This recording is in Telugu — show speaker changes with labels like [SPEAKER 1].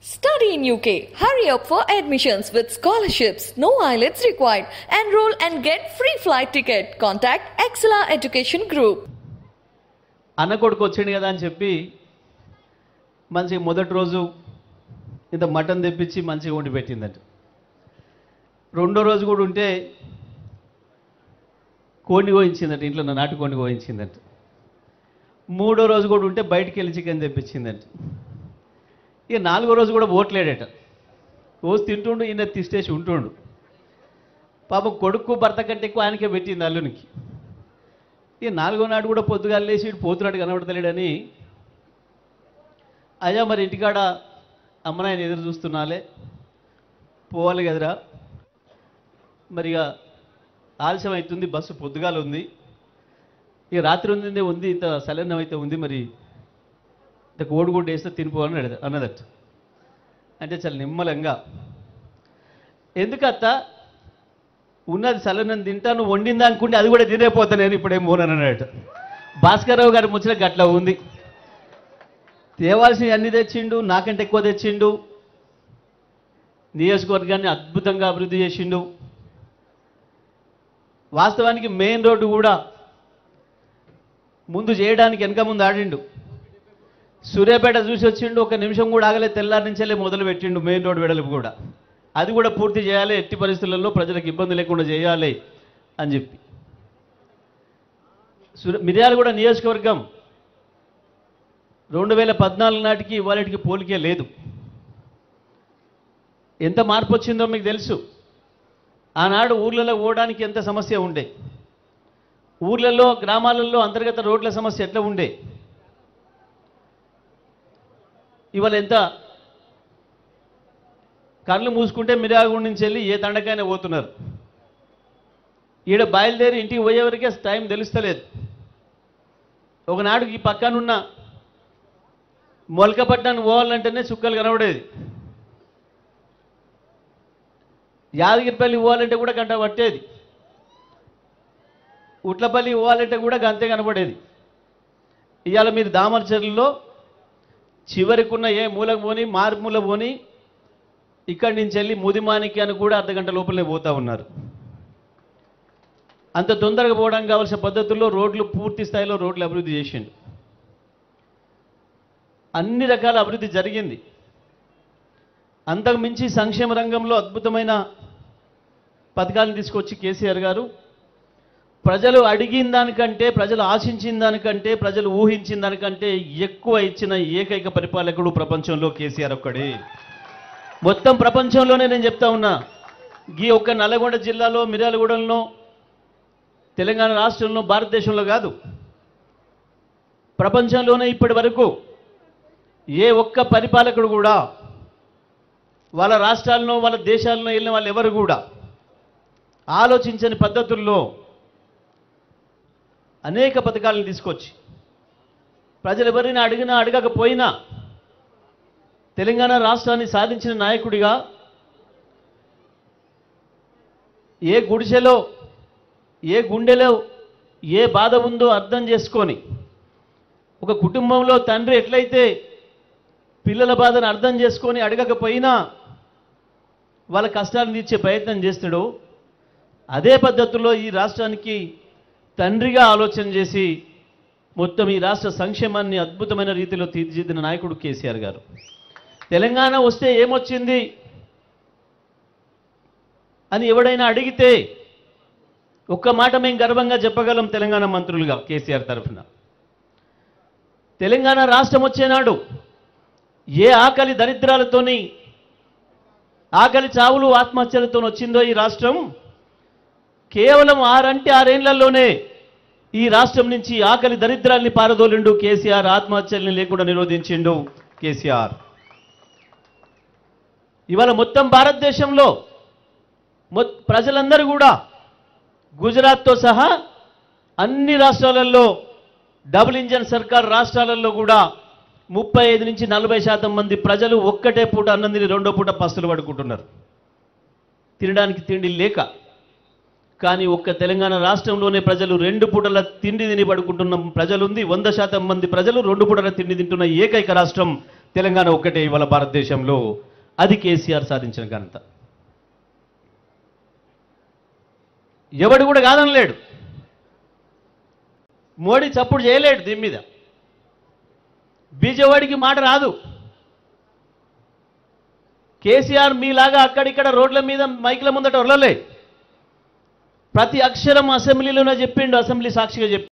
[SPEAKER 1] Study in UK. Hurry up for admissions with scholarships. No IELTS required. Enroll and get free flight ticket. Contact Excella Education Group.
[SPEAKER 2] అన్న కొడుకు వచ్చిండు కదా అని చెప్పి మంచిగా మొదటి రోజు ఇంత మటన్ తెప్పించి మంచిగా వండి పెట్టిందంట రెండో రోజు కూడా ఉంటే కోడిని కోయించిందంట ఇంట్లో నా నాటు కోడిని కోయించిందంట మూడో రోజు కూడా ఉంటే బయటికి వెళ్ళి చికెన్ తెప్పించిందంట ఇక నాలుగో రోజు కూడా ఓట్లేడట రోజు తింటుండు ఈయన తిష్టేసి ఉంటుండు పాపం కొడుకు భర్త కంటే ఎక్కువ ఆయనకే పెట్టింది అల్లునికి ఇక నాలుగో నాడు కూడా పొద్దుగాలు లేచి వీడు పోతున్నాడు కనబడతలేడని అయ్యా మరి ఇంటికాడ అమ్మనాయన ఎదురు చూస్తున్నాలే పోవాలి కదరా మరి ఇక ఆలస్యం అవుతుంది బస్సు పొద్దుగాల ఉంది ఇక రాత్రి ఉంది ఉంది ఇంత సలన్నం అయితే ఉంది మరి ఇంత కోడిగుడ్డు వేస్తే తినిపోవాలని అడిద అన్నదట అంటే చాలా నిమ్మలంగా ఎందుకత్త ఉన్నది సలనం తింటాను వండిందా అనుకుంటే అది కూడా తినేపోతా నేను ఇప్పుడేం పోనని అన్నట్టు భాస్కర్రావు గారి ముచ్చట గట్ల ఉంది తేవాల్సినవి అన్ని తెచ్చిండు నాకంటే ఎక్కువ తెచ్చిండు నియోజకవర్గాన్ని అద్భుతంగా అభివృద్ధి చేసిండు వాస్తవానికి మెయిన్ రోడ్డు కూడా ముందు చేయడానికి వెనక ముందు ఆడిండు సూర్యాపేట చూసి వచ్చిండు ఒక నిమిషం కూడా ఆగలే తెల్లారి నుంచెల్లే మొదలు పెట్టిండు మెయిన్ రోడ్ వెడల్పు కూడా అది కూడా పూర్తి చేయాలి ఎట్టి పరిస్థితులలో ప్రజలకు ఇబ్బంది లేకుండా చేయాలి అని చెప్పి సుర- మిర్యాలగూడ నియోజకవర్గం రెండు వేల పద్నాలుగు నాటికి ఇవాళకి పోలికే లేదు ఎంత మార్పు వచ్చిందో మీకు తెలుసు ఆనాడు ఊర్లలో పోవడానికి ఎంత సమస్య ఉండే ఊర్లలో గ్రామాలలో అంతర్గత రోడ్ల సమస్య ఎట్లా ఉండే ఇవాళ ఎంత కళ్ళు మూసుకుంటే మిరాగుడి నుంచి వెళ్ళి ఏ తండకైనా పోతున్నారు ఈడ బయలుదేరి ఇంటికి పోయేవరకే టైం తెలుస్తలేదు ఒకనాడు ఈ పక్కనున్న మొలకపట్నానికి పోవాలంటేనే చుక్కలు కనబడేది యాదగిరిపల్లి పోవాలంటే కూడా గంట పట్టేది ఉట్లపల్లి పోవాలంటే కూడా గంతే కనబడేది ఇవాళ మీరు దామరచర్లలో చివరికున్న ఏ మూలకు పోని మార్మూల పోని ఇక్కడి నుంచి వెళ్ళి ముదిమానికి అని కూడా అర్ధగంట లోపలనే పోతా ఉన్నారు అంత తొందరగా పోవడానికి కావాల్సిన పద్ధతుల్లో రోడ్లు పూర్తి స్థాయిలో రోడ్లు అభివృద్ధి చేసిండు అన్ని రకాల అభివృద్ధి జరిగింది అంతకు మించి సంక్షేమ రంగంలో అద్భుతమైన పథకాలను తీసుకొచ్చి కేసీఆర్ గారు ప్రజలు అడిగిన దానికంటే ప్రజలు ఆశించిన దానికంటే ప్రజలు ఊహించిన దానికంటే ఎక్కువ ఇచ్చిన ఏకైక పరిపాలకుడు ప్రపంచంలో కేసీఆర్ ఒక్కడే మొత్తం ప్రపంచంలోనే నేను చెప్తా ఉన్నా ఈ ఒక్క నల్లగొండ జిల్లాలో మిర్యాలగూడెంలో తెలంగాణ రాష్ట్రంలో భారతదేశంలో కాదు ప్రపంచంలోనే ఇప్పటి వరకు ఏ ఒక్క పరిపాలకుడు కూడా వాళ్ళ రాష్ట్రాల్లో వాళ్ళ దేశాల్లో వెళ్ళిన వాళ్ళు ఎవరు కూడా ఆలోచించని పద్ధతుల్లో అనేక పథకాలను తీసుకొచ్చి ప్రజలు ఎవరైనా అడిగినా అడగకపోయినా తెలంగాణ రాష్ట్రాన్ని సాధించిన నాయకుడిగా ఏ గుడిసెలో ఏ గుండెలో ఏ బాధ ఉందో అర్థం చేసుకొని ఒక కుటుంబంలో తండ్రి ఎట్లయితే పిల్లల బాధను అర్థం చేసుకొని అడగకపోయినా వాళ్ళ కష్టాలను తీర్చే ప్రయత్నం చేస్తాడో అదే పద్ధతిలో ఈ రాష్ట్రానికి తండ్రిగా ఆలోచన చేసి మొత్తం ఈ రాష్ట్ర సంక్షేమాన్ని అద్భుతమైన రీతిలో తీర్చిదిద్దిన నాయకుడు కేసీఆర్ గారు తెలంగాణ వస్తే ఏమొచ్చింది అని ఎవడైనా అడిగితే ఒక్క మాట మేము గర్వంగా చెప్పగలం తెలంగాణ మంత్రులుగా కేసీఆర్ తరఫున తెలంగాణ రాష్ట్రం వచ్చేనాడు ఏ ఆకలి దరిద్రాలతోని ఆకలి చావులు ఆత్మహత్యలతో వచ్చిందో ఈ రాష్ట్రం కేవలం ఆరంటే ఆరేళ్లలోనే ఈ రాష్ట్రం నుంచి ఆకలి దరిద్రాల్ని పారదోలిండు కేసీఆర్ ఆత్మహత్యల్ని లేకుండా నిరోధించిండు కేసీఆర్ ఇవాళ మొత్తం భారతదేశంలో మొత్ ప్రజలందరూ కూడా గుజరాత్తో సహా అన్ని రాష్ట్రాలలో డబుల్ ఇంజన్ సర్కార్ రాష్ట్రాలలో కూడా ముప్పై ఐదు నుంచి నలభై శాతం మంది ప్రజలు ఒక్కటే పూట అన్నం తిని రెండో పూట పస్తులు పడుకుంటున్నారు తినడానికి తిండి లేక కానీ ఒక్క తెలంగాణ రాష్ట్రంలోనే ప్రజలు రెండు పూటల తిండి తిని పడుకుంటున్న ప్రజలుంది వంద శాతం మంది ప్రజలు రెండు పూటల తిండి తింటున్న ఏకైక రాష్ట్రం తెలంగాణ ఒక్కటే ఇవాళ భారతదేశంలో అది కేసీఆర్ సాధించిన ఘనత ఎవడు కూడా కాదనలేడు మోడీ చప్పుడు చేయలేడు దీని మీద బీజేవాడికి మాట రాదు కేసీఆర్ మీలాగా అక్కడిక్కడ రోడ్ల మీద మైకుల ముందట వరలలే ప్రతి అక్షరం అసెంబ్లీలోనే చెప్పిండు అసెంబ్లీ సాక్షిగా చెప్పి